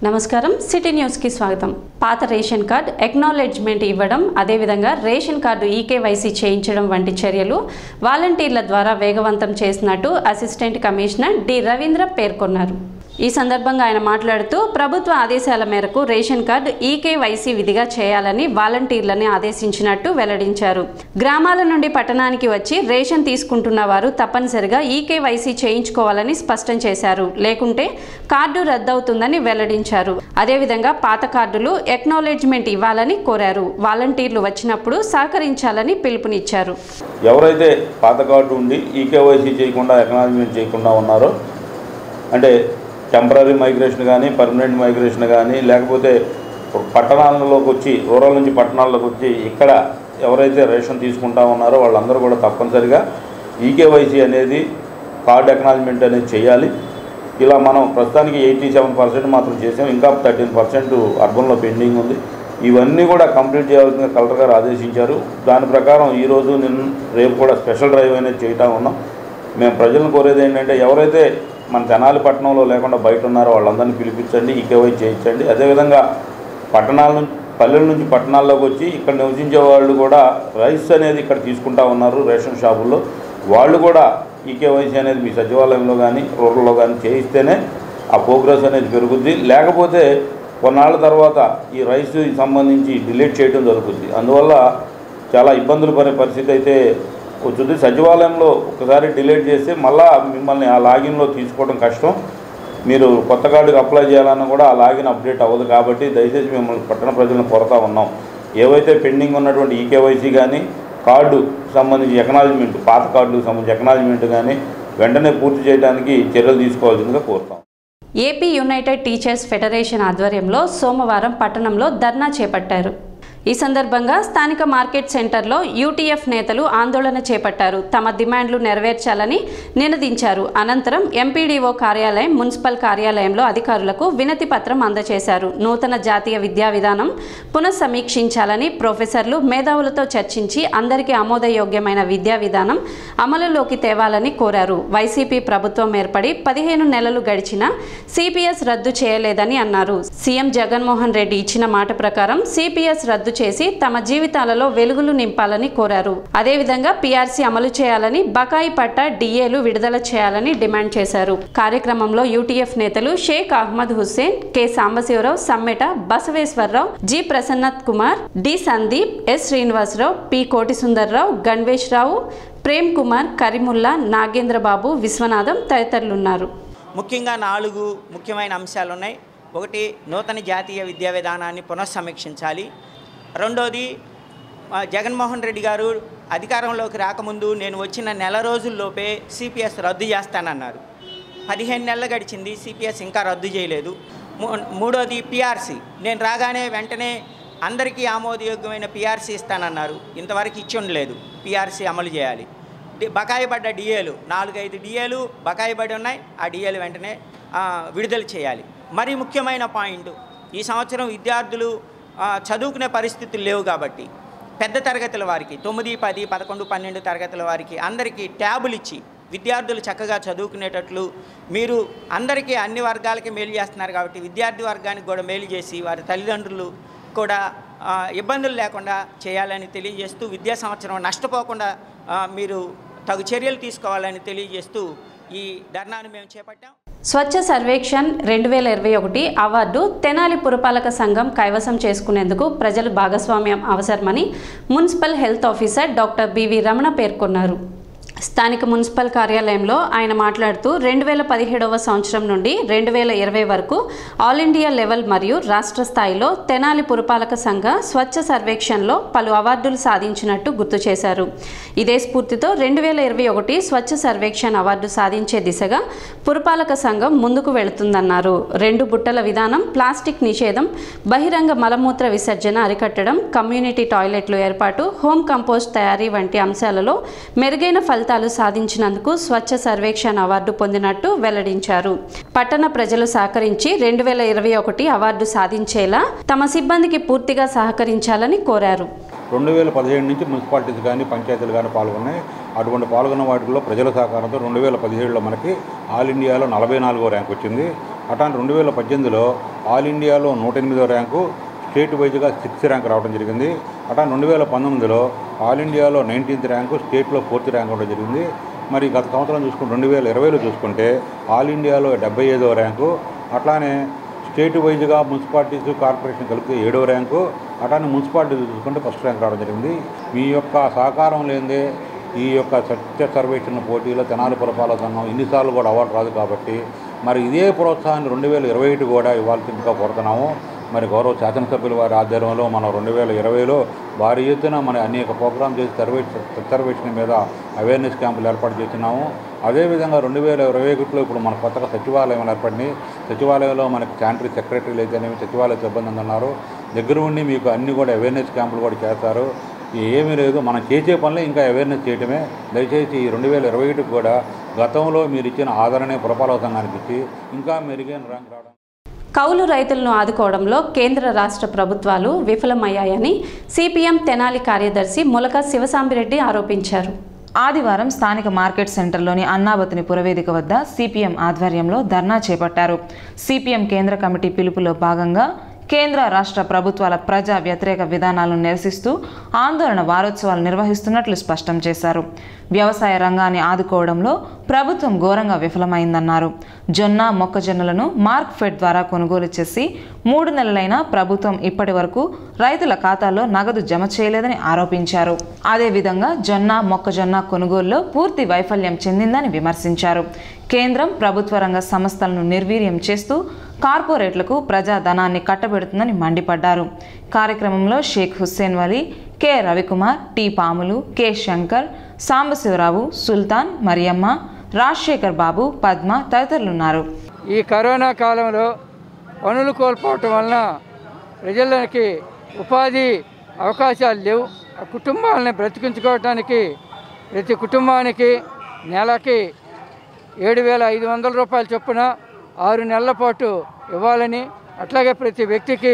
నమస్కారం సిటీ న్యూస్కి స్వాగతం పాత రేషన్ కార్డ్ ఎక్నాలెడ్జ్మెంట్ ఇవ్వడం అదేవిధంగా రేషన్ కార్డు ఈకేవైసీ చేయించడం వంటి చర్యలు వాలంటీర్ల ద్వారా వేగవంతం చేసినట్టు అసిస్టెంట్ కమిషనర్ డి రవీంద్ర పేర్కొన్నారు ఈ సందర్భంగా ఆయన మాట్లాడుతూ ప్రభుత్వ ఆదేశాల మేరకు రేషన్ కార్డు ఈకేవైసీ విధిగా చేయాలని వాలంటీర్లని ఆదేశించినట్టు వెల్లడించారు గ్రామాల నుండి పట్టణానికి వచ్చి రేషన్ తీసుకుంటున్న వారు తప్పనిసరిగా ఈకేవైసీ చేయించుకోవాలని స్పష్టం చేశారు లేకుంటే కార్డు రద్దవుతుందని వెల్లడించారు అదేవిధంగా పాత కార్డులు ఎక్నాలెడ్జ్మెంట్ ఇవ్వాలని కోరారు వాలంటీర్లు వచ్చినప్పుడు సహకరించాలని పిలుపునిచ్చారు ఎవరైతే పాత కార్డు ఉండి ఈకేవైసీ చేయకుండా ఎకనాలజ్మెంట్ చేయకుండా ఉన్నారో అంటే టెంపరీ మైగ్రేషన్ కానీ పర్మనెంట్ మైగ్రేషన్ కానీ లేకపోతే పట్టణాలలోకి వచ్చి రూరల్ నుంచి పట్టణాల్లోకి వచ్చి ఇక్కడ ఎవరైతే రేషన్ తీసుకుంటా ఉన్నారో వాళ్ళందరూ కూడా తప్పనిసరిగా ఈకేవైసీ అనేది కార్డ్ ఎకనాలజ్మెంట్ అనేది చేయాలి ఇలా మనం ప్రస్తుతానికి ఎయిటీ సెవెన్ పర్సెంట్ మాత్రం చేసాం ఇంకా థర్టీన్ పర్సెంట్ అర్బన్లో పెండింగ్ ఉంది ఇవన్నీ కూడా కంప్లీట్ చేయాల్సిన కలెక్టర్ గారు ఆదేశించారు దాని ప్రకారం ఈరోజు నిన్న రేపు కూడా స్పెషల్ డ్రైవ్ అనేది చేయటా ఉన్నాం మేము ప్రజలను కోరేది ఏంటంటే ఎవరైతే మన తెనాలి పట్టణంలో లేకుండా బయట ఉన్నారో వాళ్ళందరినీ పిలిపించండి ఈకేవై చేయించండి అదేవిధంగా పట్టణాల నుంచి పల్లెల నుంచి పట్టణాల్లోకి వచ్చి ఇక్కడ నివసించే వాళ్ళు కూడా రైస్ అనేది ఇక్కడ తీసుకుంటా ఉన్నారు రేషన్ షాపుల్లో వాళ్ళు కూడా ఈకేవైసీ అనేది మీ సచివాలయంలో కానీ రూరల్లో కానీ చేయిస్తేనే ఆ ప్రోగ్రెస్ అనేది పెరుగుద్ది లేకపోతే కొన్నాళ్ళ తర్వాత ఈ రైస్ సంబంధించి డిలీట్ చేయడం జరుగుతుంది అందువల్ల చాలా ఇబ్బందులు పడే పరిస్థితి అయితే వచ్చింది సచివాలయంలో ఒకసారి డిలీట్ చేస్తే మళ్ళా మిమ్మల్ని ఆ లాగిన్లో తీసుకోవడం కష్టం మీరు కొత్త కార్డుకి అప్లై చేయాలన్నా కూడా ఆ లాగిన్ అప్డేట్ అవ్వదు కాబట్టి దయచేసి మిమ్మల్ని పట్టణ ప్రజలను కోరుతా ఉన్నాం ఏవైతే పెండింగ్ ఉన్నటువంటి ఈకేవైసీ కానీ కార్డు సంబంధించి ఎకనాలజ్మెంట్ పాత కార్డుకు సంబంధించి ఎకనాలజ్మెంట్ కానీ వెంటనే పూర్తి చేయడానికి చర్యలు తీసుకోవాల్సిందిగా కోరుతాం ఏపీ యునైటెడ్ టీచర్స్ ఫెడరేషన్ ఆధ్వర్యంలో సోమవారం పట్టణంలో ధర్నా చేపట్టారు ఈ సందర్భంగా స్థానిక మార్కెట్ సెంటర్లో యూటీఎఫ్ నేతలు ఆందోళన చేపట్టారు తమ డిమాండ్లు నెరవేర్చాలని నినదించారు అనంతరం ఎంపీడీఓ కార్యాలయం మున్సిపల్ కార్యాలయంలో అధికారులకు వినతి పత్రం అందజేశారు నూతన జాతీయ విద్యా విధానం పునఃసమీక్షించాలని ప్రొఫెసర్లు మేధావులతో చర్చించి అందరికీ ఆమోదయోగ్యమైన విద్యా విధానం అమలులోకి తేవాలని కోరారు వైసీపీ ప్రభుత్వం ఏర్పడి పదిహేను నెలలు గడిచినా సిపిఎస్ రద్దు చేయలేదని అన్నారు సీఎం జగన్మోహన్ రెడ్డి ఇచ్చిన మాట ప్రకారం సిపిఎస్ రద్దు చేసి తమ జీవితాలలో వెలుగులు నింపాలని కోరారు అదేవిధంగా పీఆర్సీ అమలు చేయాలని బకాయి పట్ట డిఏలు విడుదల చేయాలని డిమాండ్ చేశారు కార్యక్రమంలో యూటీఎఫ్ నేతలు Sheikh Ahmed Hussain K Sambasivarao Sammeta Basaveswararao G Prasannath Kumar D Sandeep S Srinivasarao P Koti Sundarrao గణవేష్ రావు ప్రేమ్ కుమార్ కరీముల్లా నాగేంద్రబాబు విశ్వనాథం తదితరులున్నారు ముఖ్యంగా నాలుగు ముఖ్యమైన అంశాలు ఉన్నాయి ఒకటి నూతన జాతీయ విద్యా విధానాన్ని పునఃసమీక్షించాలి రెండోది ఆ, జగన్మోహన్ రెడ్డి గారు అధికారంలోకి రాకముందు నేను వచ్చిన నెల రోజుల్లోపే సిపిఎస్ రద్దు చేస్తానన్నారు పదిహేను నెలలు గడిచింది సిపిఎస్ ఇంకా రద్దు చేయలేదు మూ- మూడోది పిఆర్సీ నేను రాగానే వెంటనే అందరికీ ఆమోదయోగ్యమైన పిఆర్సీ ఇస్తానన్నారు ఇంతవరకు ఇచ్చి ఉండలేదు పిఆర్సీ అమలు చేయాలి డి- బకాయి పడ్డ డిఏలు నాలుగైదు డిఏలు బకాయి పడి ఉన్నాయి ఆ డిఏలు వెంటనే ఆ, విడుదల చేయాలి మరి ముఖ్యమైన పాయింట్ ఈ సంవత్సరం విద్యార్థులు ఆ, చదువుకునే పరిస్థితులు లేవు కాబట్టి పెద్ద తరగతుల వారికి తొమ్మిది పది పదకొండు పన్నెండు తరగతుల వారికి అందరికీ ట్యాబులు ఇచ్చి విద్యార్థులు చక్కగా చదువుకునేటట్లు మీరు అందరికీ అన్ని వర్గాలకి మేలు చేస్తున్నారు కాబట్టి విద్యార్థి వర్గానికి కూడా మేలు చేసి వారి తల్లిదండ్రులు కూడా ఆ, ఇబ్బందులు లేకుండా చేయాలని తెలియజేస్తూ విద్యా సంవత్సరం నష్టపోకుండా ఆ, మీరు తగు చర్యలు తీసుకోవాలని తెలియజేస్తూ ఈ ధర్నాను మేము చేపట్టాం స్వచ్ఛ సర్వేక్షణ్ రెండు వేల ఇరవై ఒకటి అవార్డు తెనాలి పురపాలక సంఘం కైవసం చేసుకునేందుకు ప్రజలు భాగస్వామ్యం అవసరమని municipal health officer doctor BV Ramana పేర్కొన్నారు స్థానిక మున్సిపల్ కార్యాలయంలో ఆయన మాట్లాడుతూ రెండు వేల పదిహేడవ సంవత్సరం నుండి రెండు వేల ఇరవై వరకు ఆల్ ఇండియా లెవెల్ మరియు రాష్ట్ర స్థాయిలో తెనాలి పురపాలక సంఘ స్వచ్ఛ సర్వేక్షణలో పలు అవార్డులు సాధించినట్టు గుర్తు చేశారు ఇదే స్ఫూర్తితో రెండు వేల ఇరవై ఒకటి స్వచ్ఛ సర్వేక్షణ్ అవార్డు సాధించే దిశగా పురపాలక సంఘం ముందుకు వెళుతుందన్నారు రెండు బుట్టల విధానం ప్లాస్టిక్ నిషేధం బహిరంగ మలమూత్ర విసర్జన అరికట్టడం కమ్యూనిటీ టాయిలెట్లు ఏర్పాటు హోమ్ కంపోస్ట్ తయారీ వంటి అంశాలలో మెరుగైన ఫలితాలు సాధించినందుకు స్వచ్ఛ సర్వేక్షణ్ అవార్డు పొందినట్టు వెల్లడించారు పట్టణ ప్రజలు సహకరించి రెండు వేల ఇరవై ఒకటి అవార్డు సాధించేలా తమ సిబ్బందికి పూర్తిగా సహకరించాలని కోరారు రెండు వేల పదిహేడు నుంచి మున్సిపాలిటీస్ కానీ పంచాయతీలు కానీ పాల్గొన్నాయి అటువంటి పాల్గొన్న వాటిలో ప్రజల సహకారంతో రెండు వేల పదిహేడులో మనకి ఆల్ ఇండియాలో నలభై నాలుగో ర్యాంక్ వచ్చింది అట్లాంటి రెండు వేల పద్దెనిమిదిలో ఆల్ ఇండియాలో నూట ఎనిమిదో ర్యాంకు స్టేట్ వైజ్గా సిక్స్త్ ర్యాంక్ రావడం జరిగింది అట్లా రెండు వేల పంతొమ్మిదిలో ఆల్ ఇండియాలో నైన్టీన్త్ ర్యాంకు స్టేట్లో ఫోర్త్ ర్యాంక్ ఉండడం జరిగింది మరి గత సంవత్సరం చూసుకుంటే రెండు వేల ఇరవైలో చూసుకుంటే ఆల్ ఇండియాలో డెబ్బై ఐదో ర్యాంకు అట్లానే స్టేట్ వైజ్గా మున్సిపాలిటీస్ కార్పొరేషన్ కలిపితే ఏడో ర్యాంకు అట్లానే మున్సిపాలిటీస్ చూసుకుంటే ఫస్ట్ ర్యాంక్ రావడం జరిగింది మీ యొక్క సహకారం లేనిదే ఈ యొక్క సత్య సర్వేక్షణ పోటీలో తెనాలి పురపాలక సంఘం ఇన్నిసార్లు కూడా అవార్డు రాదు కాబట్టి మరి ఇదే ప్రోత్సాహాన్ని రెండు వేల ఇరవై ఒకటి కూడా ఇవ్వాల్సిందిగా కోరుతున్నాము మరి గౌరవ శాసనసభ్యుల వారి ఆధ్వర్యంలో మనం రెండు వేల ఇరవైలో భారీ ఎత్తున మన అనేక ప్రోగ్రామ్ చేసి సర్వే సర్వేక్షణ మీద అవేర్నెస్ క్యాంపులు ఏర్పాటు చేస్తున్నాము అదేవిధంగా రెండు వేల ఇరవై ఒకటిలో ఇప్పుడు మన కొత్తగా సచివాలయం ఏర్పడింది సచివాలయంలో మనకి శానిటరీ సెక్రటరీలు అయితేనేమి సచివాలయ సిబ్బంది ఉన్నారు దగ్గర ఉండి మీకు అన్ని కూడా అవేర్నెస్ క్యాంపులు కూడా చేస్తారు ఏమీ లేదు మనం చేసే పనులే ఇంకా అవేర్నెస్ చేయటమే దయచేసి ఈ రెండు వేల ఇరవై ఒకటికి కూడా గతంలో మీరు ఇచ్చిన ఆదరణే పురపాలక సంఘానికి ఇచ్చి ఇంకా మెరుగైన ర్యాంక్ రావడం కౌలు రైతులను ఆదుకోవడంలో కేంద్ర రాష్ట్ర ప్రభుత్వాలు విఫలమయ్యాయని సిపిఎం తెనాలి కార్యదర్శి ములక శివసాంబిరెడ్డి ఆరోపించారు ఆదివారం స్థానిక మార్కెట్ సెంటర్లోని అన్నాబతిని పురవేదిక వద్ద సిపిఎం ఆధ్వర్యంలో ధర్నా చేపట్టారు సిపిఎం కేంద్ర కమిటీ పిలుపులో భాగంగా కేంద్ర రాష్ట్ర ప్రభుత్వాల ప్రజా వ్యతిరేక విధానాలను నిరసిస్తూ ఆందోళన వారోత్సవాలు నిర్వహిస్తున్నట్లు స్పష్టం చేశారు వ్యవసాయ రంగాన్ని ఆదుకోవడంలో ప్రభుత్వం ఘోరంగా విఫలమైందన్నారు జొన్న మొక్కజొన్నలను మార్క్ ఫెడ్ ద్వారా కొనుగోలు చేసి మూడు నెలలైనా ప్రభుత్వం ఇప్పటి వరకు రైతుల ఖాతాల్లో నగదు జమ చేయలేదని ఆరోపించారు అదేవిధంగా జొన్న మొక్కజొన్న కొనుగోలులో పూర్తి వైఫల్యం చెందిందని విమర్శించారు కేంద్రం ప్రభుత్వ రంగ సంస్థలను నిర్వీర్యం చేస్తూ కార్పొరేట్లకు ప్రజాధనాన్ని కట్టబెడుతుందని మండిపడ్డారు కార్యక్రమంలో Sheikh Hussain Vali K Ravikumar T Pamulu K Shankar Sambasivarao Sultan Mariyamma Rajasekhar Babu Padma తదితరులున్నారు ఈ కరోనా కాలంలో పనులు కోల్పోవటం వలన ప్రజలకి ఉపాధి అవకాశాలు లేవు ఆ కుటుంబాలని బ్రతికించుకోవటానికి ప్రతి కుటుంబానికి నెలకి ఏడు వేల ఐదు వందల రూపాయల చొప్పున ఆరు నెలల పాటు ఇవ్వాలని అట్లాగే ప్రతి వ్యక్తికి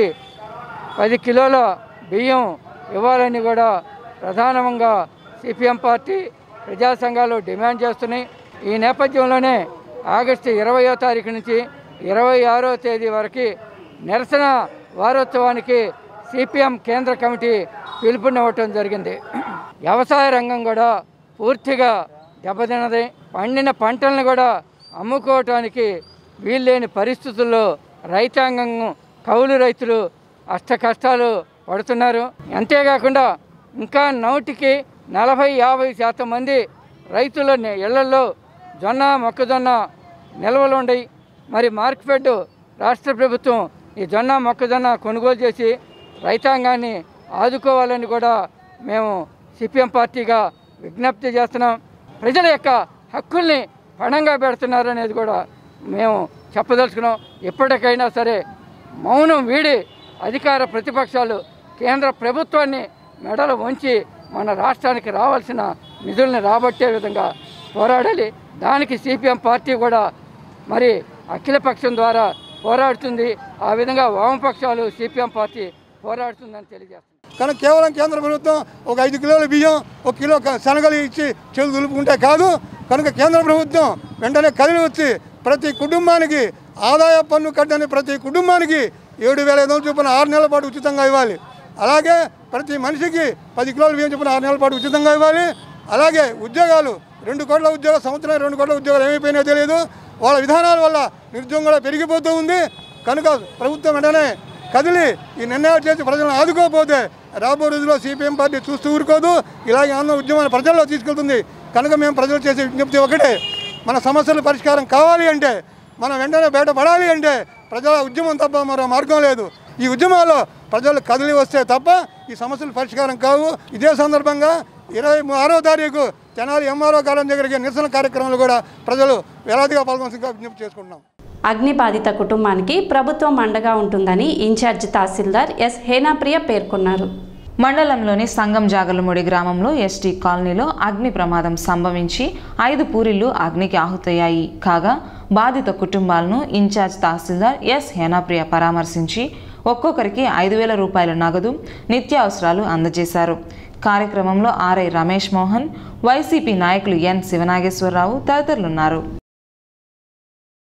పది కిలోల బియ్యం ఇవ్వాలని కూడా ప్రధానంగా సిపిఎం పార్టీ ప్రజా సంఘాలు డిమాండ్ చేస్తున్నాయి ఈ నేపథ్యంలోనే ఆగస్టు ఇరవయో తారీఖు నుంచి ఇరవై ఆరో తేదీ వరకు నిరసన వారోత్సవానికి సిపిఎం కేంద్ర కమిటీ పిలుపునివ్వటం జరిగింది వ్యవసాయ రంగం కూడా పూర్తిగా దెబ్బతిన్నది పండిన పంటలను కూడా అమ్ముకోవటానికి వీల్లేని పరిస్థితుల్లో రైతాంగం కౌలు రైతులు అష్ట కష్టాలు పడుతున్నారు అంతేకాకుండా ఇంకా నూటికి నలభై యాభై శాతం మంది రైతుల ని- ఇళ్లలో జొన్న మొక్కజొన్న నిల్వలు ఉన్నాయి మరి మార్కెట్ రాష్ట్ర ప్రభుత్వం ఈ జొన్న మొక్కజొన్న కొనుగోలు చేసి రైతాంగాన్ని ఆదుకోవాలని కూడా మేము సిపిఎం పార్టీగా విజ్ఞప్తి చేస్తున్నాం ప్రజల యొక్క హక్కుల్ని పణంగా పెడుతున్నారు అనేది కూడా మేము చెప్పదలుచుకున్నాం ఎప్పటికైనా సరే మౌనం వీడి అధికార ప్రతిపక్షాలు కేంద్ర ప్రభుత్వాన్ని మెడలు వంచి మన రాష్ట్రానికి రావాల్సిన నిధుల్ని రాబట్టే విధంగా పోరాడాలి దానికి సిపిఎం పార్టీ కూడా మరి అఖిలపక్షం ద్వారా పోరాడుతుంది ఆ విధంగా వామపక్షాలు సిపిఎం పార్టీ పోరాడుతుందని తెలియజేస్తుంది కానీ కేవలం కేంద్ర ప్రభుత్వం ఒక ఐదు కిలోల బియ్యం ఒక కిలో క- శనగలు ఇచ్చి చెలు దులుపుకుంటే కాదు కనుక కేంద్ర ప్రభుత్వం వెంటనే కదిలి వచ్చి ప్రతి కుటుంబానికి ఆదాయ పన్ను కట్టని ప్రతి కుటుంబానికి ఏడు వేల ఐదు వందల చొప్పున ఆరు నెలల పాటు ఉచితంగా ఇవ్వాలి అలాగే ప్రతి మనిషికి పది కిలోల బియ్యం చొప్పున ఆరు నెలల పాటు ఉచితంగా ఇవ్వాలి అలాగే ఉద్యోగాలు రెండు కోట్ల ఉద్యోగ సంవత్సరం రెండు కోట్ల ఉద్యోగాలు ఏమైపోయినాయో తెలియదు వాళ్ళ విధానాల వల్ల నిరుద్యోగం కూడా పెరిగిపోతూ ఉంది కనుక ప్రభుత్వం వెంటనే కదిలి ఈ నిర్ణయాలు చేసి ప్రజలను ఆదుకోకపోతే రాబో రోజుల్లో సిపిఎం పార్టీ చూస్తూ ఊరుకోదు ఇలాగే ఆందోళన ఉద్యమాన్ని ప్రజల్లో తీసుకెళ్తుంది కనుక మేము ప్రజలు చేసే విజ్ఞప్తి ఒకటే మన సమస్యల పరిష్కారం కావాలి అంటే మనం వెంటనే బయటపడాలి అంటే ప్రజల ఉద్యమం తప్ప మరో మార్గం లేదు ఈ ఉద్యమాల్లో ప్రజలు కదిలి వస్తే తప్ప ఈ సమస్యలు పరిష్కారం కావు ఇదే సందర్భంగా ఇరవై ఆరో తారీఖు తెనాలి ఎంఆర్ఓ కాలం దగ్గరికి నిరసన కార్యక్రమాలు కూడా ప్రజలు వేలాదిగా పాల్గొనగా విజ్ఞప్తి చేసుకుంటున్నాం అగ్ని బాధిత కుటుంబానికి ప్రభుత్వం అండగా ఉంటుందని ఇన్ఛార్జి తహసీల్దార్ ఎస్ హేనాప్రియ పేర్కొన్నారు మండలంలోని సంగం జాగలముడి గ్రామంలో ఎస్టీ కాలనీలో అగ్ని ప్రమాదం సంభవించి ఐదు పూరిళ్లు అగ్నికి ఆహుతయ్యాయి కాగా బాధిత కుటుంబాలను ఇన్ఛార్జ్ తహసీల్దార్ ఎస్ హేనాప్రియ పరామర్శించి ఒక్కొక్కరికి ఐదు వేల రూపాయల నగదు నిత్యావసరాలు అందజేశారు కార్యక్రమంలో ఆర్ఐ రమేష్ మోహన్ వైసీపీ నాయకులు ఎన్ శివనాగేశ్వరరావు తదితరులున్నారు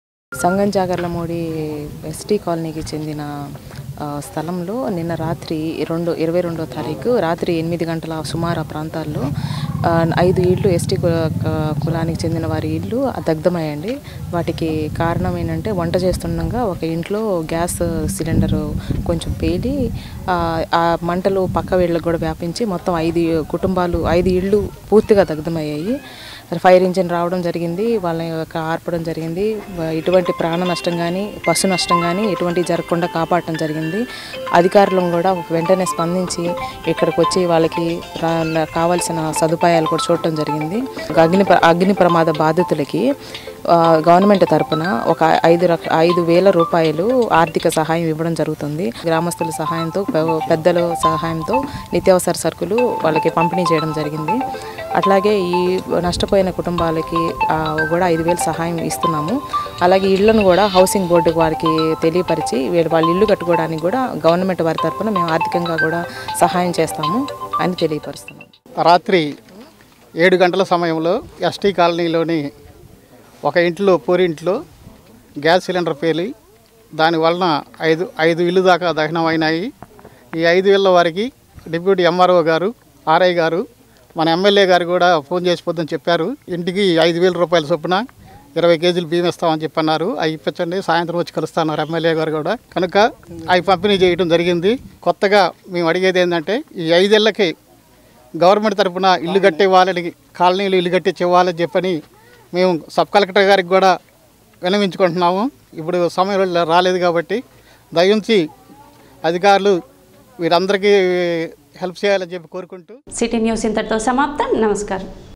సంగం జాగర్లమూడి ఎస్టీ కాలనీకి చెందిన ఆ, స్థలంలో నిన్న రాత్రి రెండు ఇరవై రెండో తారీఖు రాత్రి ఎనిమిది గంటల సుమారు ఆ ప్రాంతాల్లో ఆ, ఐదు ఇళ్ళు ఎస్టీ కు- క- కులానికి చెందిన వారి ఇళ్ళు దగ్ధమయ్యండి వాటికి కారణం ఏంటంటే వంట చేస్తుండగా ఒక ఇంట్లో గ్యాస్ సిలిండర్ కొంచెం పేలి ఆ, ఆ మంటలు పక్క వీళ్ళకి కూడా వ్యాపించి మొత్తం ఐదు కుటుంబాలు ఐదు ఇళ్ళు పూర్తిగా దగ్ధమయ్యాయి ఫైర్ ఇంజిన్ రావడం జరిగింది వాళ్ళ యొక్క ఆర్పడం జరిగింది వ- ఎటువంటి ప్రాణ నష్టం కానీ పశు నష్టం కానీ ఎటువంటి జరగకుండా కాపాడటం జరిగింది అధికారులను కూడా వెంటనే స్పందించి ఇక్కడికి వచ్చి వాళ్ళకి రా- కావాల్సిన సదుపాయాలు కూడా చూడటం జరిగింది అగ్ని ప్ర- అగ్ని ప్రమాద బాధితులకి ఆ, గవర్నమెంట్ తరపున ఒక ఐదు రక ఐదు వేల రూపాయలు ఆర్థిక సహాయం ఇవ్వడం జరుగుతుంది గ్రామస్తుల సహాయంతో పె- పెద్దల సహాయంతో నిత్యావసర సరుకులు వాళ్ళకి పంపిణీ చేయడం జరిగింది అట్లాగే ఈ నష్టపోయిన కుటుంబాలకి ఆ, కూడా ఐదు వేలు సహాయం ఇస్తున్నాము అలాగే ఇళ్లను కూడా హౌసింగ్ బోర్డు వారికి తెలియపరిచి వీళ్ళు వాళ్ళ ఇల్లు కట్టుకోవడానికి కూడా గవర్నమెంట్ వారి తరపున మేము ఆర్థికంగా కూడా సహాయం చేస్తాము అని తెలియపరుస్తున్నాము రాత్రి ఏడు గంటల సమయంలో ఎస్టీ కాలనీలోని ఒక ఇంట్లో పూరింట్లో గ్యాస్ సిలిండర్ పేలి దాని వలన ఐదు ఐదు ఇల్లు దాకా దహనం అయినాయి ఈ ఐదు ఇళ్ళ వారికి డిప్యూటీ ఎంఆర్ఓ గారు ఆర్ఐ గారు మన ఎమ్మెల్యే గారు కూడా ఫోన్ చేసి పొద్దున చెప్పారు ఇంటికి ఐదు వేల రూపాయల చొప్పున ఇరవై కేజీలు బియ్యం ఇస్తామని చెప్పన్నారు అవి ఇప్పించండి సాయంత్రం వచ్చి కలుస్తున్నారు ఎమ్మెల్యే గారు కూడా కనుక అవి పంపిణీ చేయడం జరిగింది కొత్తగా మేము అడిగేది ఏంటంటే ఈ ఐదేళ్లకి గవర్నమెంట్ తరఫున ఇల్లు కట్టే వాళ్ళని కాలనీలు ఇల్లు కట్టించే వాళ్ళని చెప్పని మేము సబ్ కలెక్టర్ గారికి కూడా వినవించుకుంటున్నాము ఇప్పుడు సమయం రాలేదు కాబట్టి దయించి అధికారులు వీరందరికీ హెల్ప్ చేయాలని చెప్పి కోరుకుంటూ సిటీ న్యూస్ ఇంతటితో సమాప్తం నమస్కారం